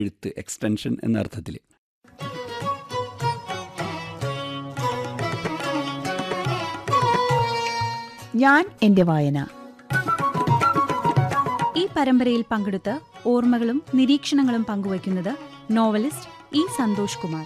എഴുത്ത് എക്സ്റ്റൻഷൻ എന്ന അർത്ഥത്തിൽ ഞാൻ എന്റെ വായന ഈ പരമ്പരയിൽ പങ്കെടുത്ത് ഓർമ്മകളും നിരീക്ഷണങ്ങളും പങ്കുവയ്ക്കുന്നത് നോവലിസ്റ്റ് ഇ സന്തോഷ് കുമാർ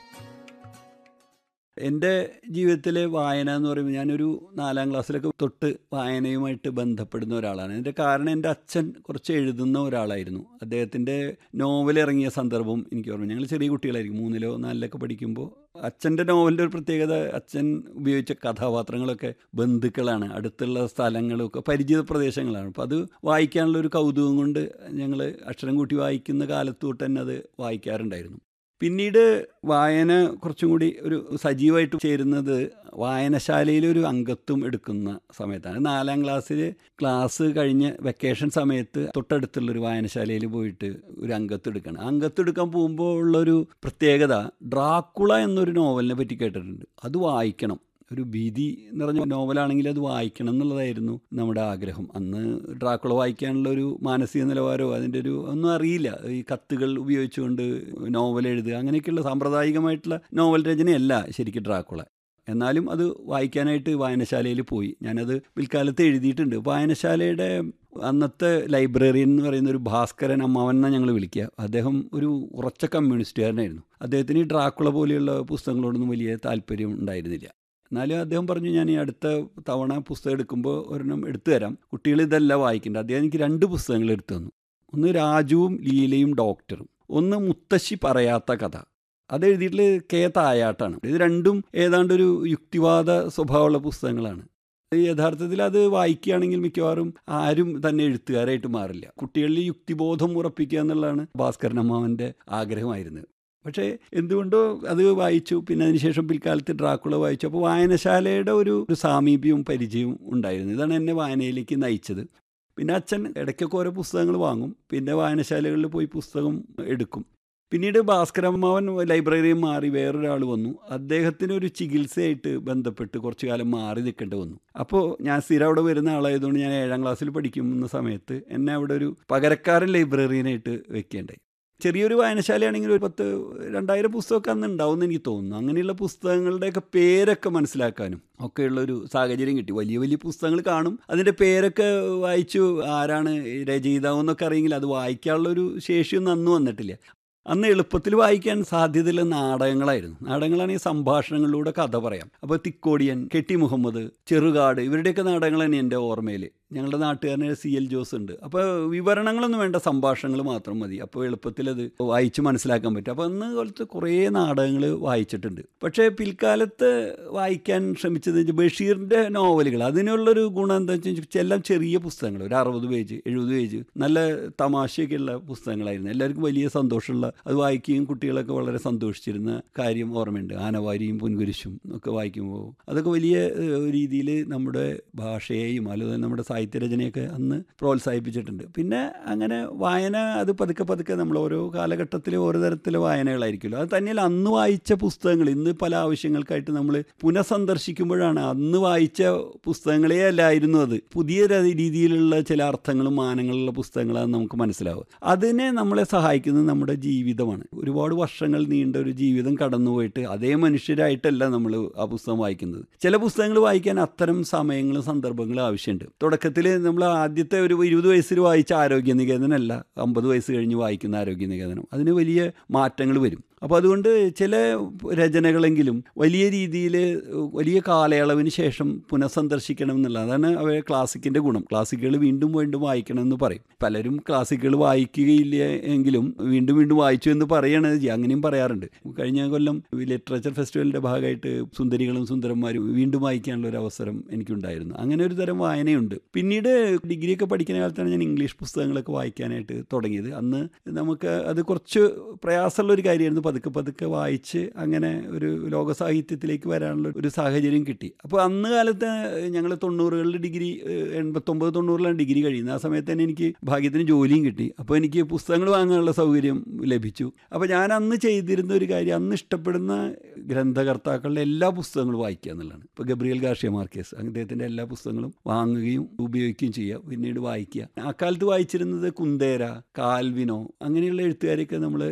എൻ്റെ ജീവിതത്തിലെ വായന എന്ന് പറയുമ്പോൾ ഞാനൊരു നാലാം ക്ലാസ്സിലൊക്കെ തൊട്ട് വായനയുമായിട്ട് ബന്ധപ്പെടുന്ന ഒരാളാണ് അതിൻ്റെ കാരണം എൻ്റെ അച്ഛൻ കുറച്ച് എഴുതുന്ന ഒരാളായിരുന്നു അദ്ദേഹത്തിൻ്റെ നോവൽ ഇറങ്ങിയ സന്ദർഭം എനിക്ക് ഓർമ്മ ഞങ്ങൾ ചെറിയ കുട്ടികളായിരിക്കും മൂന്നിലോ നാലിലൊക്കെ പഠിക്കുമ്പോൾ അച്ഛൻ്റെ നോവലിൻ്റെ ഒരു പ്രത്യേകത അച്ഛൻ ഉപയോഗിച്ച കഥാപാത്രങ്ങളൊക്കെ ബന്ധുക്കളാണ് അടുത്തുള്ള സ്ഥലങ്ങളൊക്കെ പരിചിത പ്രദേശങ്ങളാണ് അപ്പോൾ അത് വായിക്കാനുള്ള ഒരു കൗതുകം കൊണ്ട് ഞങ്ങൾ അക്ഷരം കൂട്ടി വായിക്കുന്ന കാലത്ത് തൊട്ട് തന്നെ അത് വായിക്കാറുണ്ടായിരുന്നു പിന്നീട് വായന കുറച്ചും കൂടി ഒരു സജീവമായിട്ട് ചേരുന്നത് വായനശാലയിൽ ഒരു അംഗത്വം എടുക്കുന്ന സമയത്താണ് നാലാം ക്ലാസ്സിൽ ക്ലാസ് കഴിഞ്ഞ് വെക്കേഷൻ സമയത്ത് തൊട്ടടുത്തുള്ളൊരു വായനശാലയിൽ പോയിട്ട് ഒരു അംഗത്വം എടുക്കണം അംഗത്വം എടുക്കാൻ പോകുമ്പോൾ ഉള്ളൊരു പ്രത്യേകത ഡ്രാക്കുള എന്നൊരു നോവലിനെ പറ്റി കേട്ടിട്ടുണ്ട് അത് വായിക്കണം ഒരു ഭീതി നിറഞ്ഞ നോവലാണെങ്കിൽ അത് വായിക്കണം എന്നുള്ളതായിരുന്നു നമ്മുടെ ആഗ്രഹം അന്ന് ഡ്രാക്കുള വായിക്കാനുള്ള ഒരു മാനസിക നിലവാരമോ അതിൻ്റെ ഒരു ഒന്നും അറിയില്ല ഈ കത്തുകൾ ഉപയോഗിച്ചുകൊണ്ട് നോവൽ എഴുതുക അങ്ങനെയൊക്കെയുള്ള സാമ്പ്രദായികമായിട്ടുള്ള നോവൽ രചനയല്ല ശരിക്കും ഡ്രാക്കുള എന്നാലും അത് വായിക്കാനായിട്ട് വായനശാലയിൽ പോയി ഞാനത് പിൽക്കാലത്ത് എഴുതിയിട്ടുണ്ട് വായനശാലയുടെ അന്നത്തെ ലൈബ്രറിയൻ എന്ന് പറയുന്ന ഒരു ഭാസ്കരൻ അമ്മാവൻ എന്നാണ് ഞങ്ങൾ വിളിക്കുക അദ്ദേഹം ഒരു ഉറച്ച കമ്മ്യൂണിസ്റ്റുകാരനായിരുന്നു അദ്ദേഹത്തിന് ഈ ഡ്രാക്കുള പോലെയുള്ള പുസ്തകങ്ങളോടൊന്നും വലിയ താല്പര്യം ഉണ്ടായിരുന്നില്ല എന്നാലും അദ്ദേഹം പറഞ്ഞു ഞാൻ ഈ അടുത്ത തവണ പുസ്തകം എടുക്കുമ്പോൾ ഒരെണ്ണം എടുത്തു തരാം കുട്ടികൾ ഇതല്ല വായിക്കേണ്ടത് അദ്ദേഹം എനിക്ക് രണ്ട് പുസ്തകങ്ങൾ എടുത്തു തന്നു ഒന്ന് രാജുവും ലീലയും ഡോക്ടറും ഒന്ന് മുത്തശ്ശി പറയാത്ത കഥ അത് എഴുതിയിട്ടുള്ള കെ തായാട്ടാണ് ഇത് രണ്ടും ഏതാണ്ട് ഒരു യുക്തിവാദ സ്വഭാവമുള്ള പുസ്തകങ്ങളാണ് യഥാർത്ഥത്തിൽ അത് വായിക്കുകയാണെങ്കിൽ മിക്കവാറും ആരും തന്നെ എഴുത്തുകാരായിട്ട് മാറില്ല കുട്ടികളിൽ യുക്തിബോധം ഉറപ്പിക്കുക എന്നുള്ളതാണ് ഭാസ്കരൻ അമ്മാവൻ്റെ ആഗ്രഹമായിരുന്നത് പക്ഷേ എന്തുകൊണ്ടോ അത് വായിച്ചു പിന്നെ അതിനുശേഷം പിൽക്കാലത്ത് ഡ്രാക്കുള വായിച്ചു അപ്പോൾ വായനശാലയുടെ ഒരു ഒരു സാമീപ്യവും പരിചയവും ഉണ്ടായിരുന്നു ഇതാണ് എന്നെ വായനയിലേക്ക് നയിച്ചത് പിന്നെ അച്ഛൻ ഇടയ്ക്കൊക്കെ ഓരോ പുസ്തകങ്ങൾ വാങ്ങും പിന്നെ വായനശാലകളിൽ പോയി പുസ്തകം എടുക്കും പിന്നീട് ഭാസ്കരമ്മാവൻ ലൈബ്രറിയിൽ മാറി വേറൊരാൾ വന്നു അദ്ദേഹത്തിന് ഒരു ചികിത്സയായിട്ട് ബന്ധപ്പെട്ട് കുറച്ചു കാലം മാറി നിൽക്കേണ്ടി വന്നു അപ്പോൾ ഞാൻ സ്ഥിരം അവിടെ വരുന്ന ആളായതുകൊണ്ട് ഞാൻ ഏഴാം ക്ലാസ്സിൽ പഠിക്കുന്ന സമയത്ത് എന്നെ അവിടെ ഒരു പകരക്കാരൻ ലൈബ്രറിയനായിട്ട് വെക്കേണ്ടായി ചെറിയൊരു വായനശാലയാണെങ്കിൽ ഒരു പത്ത് രണ്ടായിരം പുസ്തകമൊക്കെ അന്ന് ഉണ്ടാവും എന്ന് എനിക്ക് തോന്നുന്നു അങ്ങനെയുള്ള പുസ്തകങ്ങളുടെയൊക്കെ പേരൊക്കെ മനസ്സിലാക്കാനും ഒക്കെയുള്ള ഒരു സാഹചര്യം കിട്ടി വലിയ വലിയ പുസ്തകങ്ങൾ കാണും അതിൻ്റെ പേരൊക്കെ വായിച്ചു ആരാണ് രചയിതാവ് എന്നൊക്കെ അറിയെങ്കിൽ അത് വായിക്കാനുള്ള ഒരു ശേഷിയൊന്നും അന്ന് വന്നിട്ടില്ല അന്ന് എളുപ്പത്തിൽ വായിക്കാൻ സാധ്യതയുള്ള നാടകങ്ങളായിരുന്നു നാടകങ്ങളാണെങ്കിൽ സംഭാഷണങ്ങളിലൂടെ കഥ പറയാം അപ്പോൾ തിക്കോടിയൻ കെട്ടി മുഹമ്മദ് ചെറുകാട് ഇവരുടെയൊക്കെ നാടകങ്ങൾ തന്നെ എൻ്റെ ഓർമ്മയിൽ ഞങ്ങളുടെ നാട്ടുകാരന് സി എൽ ജോസ് ഉണ്ട് അപ്പോൾ വിവരണങ്ങളൊന്നും വേണ്ട സംഭാഷണങ്ങൾ മാത്രം മതി അപ്പോൾ എളുപ്പത്തിൽ അത് വായിച്ച് മനസ്സിലാക്കാൻ പറ്റും അപ്പോൾ അന്ന് പോലത്തെ കുറേ നാടകങ്ങൾ വായിച്ചിട്ടുണ്ട് പക്ഷേ പിൽക്കാലത്ത് വായിക്കാൻ ശ്രമിച്ചത് ബഷീറിൻ്റെ നോവലുകൾ അതിനുള്ളൊരു ഗുണം എന്താ വെച്ചാൽ എല്ലാം ചെറിയ പുസ്തകങ്ങൾ ഒരു അറുപത് പേജ് എഴുപത് പേജ് നല്ല തമാശയൊക്കെയുള്ള പുസ്തകങ്ങളായിരുന്നു എല്ലാവർക്കും വലിയ സന്തോഷമുള്ള അത് വായിക്കുകയും കുട്ടികളൊക്കെ വളരെ സന്തോഷിച്ചിരുന്ന കാര്യം ഓർമ്മയുണ്ട് ആനവാരിയും പൊൻകുരിശും ഒക്കെ വായിക്കുമ്പോൾ അതൊക്കെ വലിയ രീതിയിൽ നമ്മുടെ ഭാഷയെയും അതുപോലെ നമ്മുടെ സാഹിത്യരചനയൊക്കെ അന്ന് പ്രോത്സാഹിപ്പിച്ചിട്ടുണ്ട് പിന്നെ അങ്ങനെ വായന അത് പതുക്കെ പതുക്കെ നമ്മൾ ഓരോ കാലഘട്ടത്തിൽ ഓരോ തരത്തിലെ വായനകളായിരിക്കുമല്ലോ അത് തന്നെയല്ല അന്ന് വായിച്ച പുസ്തകങ്ങൾ ഇന്ന് പല ആവശ്യങ്ങൾക്കായിട്ട് നമ്മൾ പുനഃസന്ദർശിക്കുമ്പോഴാണ് അന്ന് വായിച്ച പുസ്തകങ്ങളേ അല്ലായിരുന്നു അത് പുതിയ രീതിയിലുള്ള ചില അർത്ഥങ്ങളും മാനങ്ങളുള്ള പുസ്തകങ്ങളാണ് നമുക്ക് മനസ്സിലാവുക അതിനെ നമ്മളെ സഹായിക്കുന്നത് നമ്മുടെ ജീവിതമാണ് ഒരുപാട് വർഷങ്ങൾ നീണ്ട ഒരു ജീവിതം കടന്നുപോയിട്ട് അതേ മനുഷ്യരായിട്ടല്ല നമ്മൾ ആ പുസ്തകം വായിക്കുന്നത് ചില പുസ്തകങ്ങൾ വായിക്കാൻ അത്തരം സമയങ്ങളും സന്ദർഭങ്ങളും ആവശ്യമുണ്ട് തുടക്കത്തിൽ നമ്മൾ ആദ്യത്തെ ഒരു ഇരുപത് വയസ്സിൽ വായിച്ച ആരോഗ്യ നികേതനല്ല അമ്പത് വയസ്സ് കഴിഞ്ഞ് വായിക്കുന്ന ആരോഗ്യ നികേതനം അതിന് വലിയ മാറ്റങ്ങൾ വരും അപ്പോൾ അതുകൊണ്ട് ചില രചനകളെങ്കിലും വലിയ രീതിയിൽ വലിയ കാലയളവിന് ശേഷം പുനഃസന്ദർശിക്കണം എന്നുള്ള അതാണ് അവ ക്ലാസിക്കിൻ്റെ ഗുണം ക്ലാസിക്കുകൾ വീണ്ടും വീണ്ടും വായിക്കണം എന്ന് പറയും പലരും ക്ലാസിക്കുകൾ വായിക്കുകയില്ല എങ്കിലും വീണ്ടും വീണ്ടും വായിച്ചു എന്ന് പറയണത് ചെയ്യുക അങ്ങനെയും പറയാറുണ്ട് കഴിഞ്ഞ കൊല്ലം ലിറ്ററേച്ചർ ഫെസ്റ്റിവലിൻ്റെ ഭാഗമായിട്ട് സുന്ദരികളും സുന്ദരന്മാരും വീണ്ടും വായിക്കാനുള്ള ഒരു അവസരം എനിക്കുണ്ടായിരുന്നു അങ്ങനെ ഒരു തരം വായനയുണ്ട് പിന്നീട് ഡിഗ്രിയൊക്കെ പഠിക്കുന്ന കാലത്താണ് ഞാൻ ഇംഗ്ലീഷ് പുസ്തകങ്ങളൊക്കെ വായിക്കാനായിട്ട് തുടങ്ങിയത് അന്ന് നമുക്ക് അത് കുറച്ച് പ്രയാസമുള്ള ഒരു കാര്യമായിരുന്നു പതുക്കെ പതുക്കെ വായിച്ച് അങ്ങനെ ഒരു ലോക സാഹിത്യത്തിലേക്ക് വരാനുള്ള ഒരു സാഹചര്യം കിട്ടി അപ്പോൾ അന്ന് കാലത്ത് ഞങ്ങൾ തൊണ്ണൂറുകളിൽ ഡിഗ്രി എൺപത്തൊമ്പത് തൊണ്ണൂറിലാണ് ഡിഗ്രി കഴിയുന്നത് ആ സമയത്ത് തന്നെ എനിക്ക് ഭാഗ്യത്തിന് ജോലിയും കിട്ടി അപ്പോൾ എനിക്ക് പുസ്തകങ്ങൾ വാങ്ങാനുള്ള സൗകര്യം ലഭിച്ചു അപ്പോൾ ഞാൻ അന്ന് ചെയ്തിരുന്ന ഒരു കാര്യം അന്ന് ഇഷ്ടപ്പെടുന്ന ഗ്രന്ഥകർത്താക്കളുടെ എല്ലാ പുസ്തകങ്ങളും വായിക്കുക എന്നുള്ളതാണ് ഇപ്പോൾ ഗബ്രിയൽ ഗാർഷ്യ മാർക്കേസ് അദ്ദേഹത്തിൻ്റെ എല്ലാ പുസ്തകങ്ങളും വാങ്ങുകയും ഉപയോഗിക്കുകയും ചെയ്യുക പിന്നീട് വായിക്കുക അക്കാലത്ത് വായിച്ചിരുന്നത് കുന്തേര കാൽവിനോ അങ്ങനെയുള്ള എഴുത്തുകാരെയൊക്കെ നമ്മൾ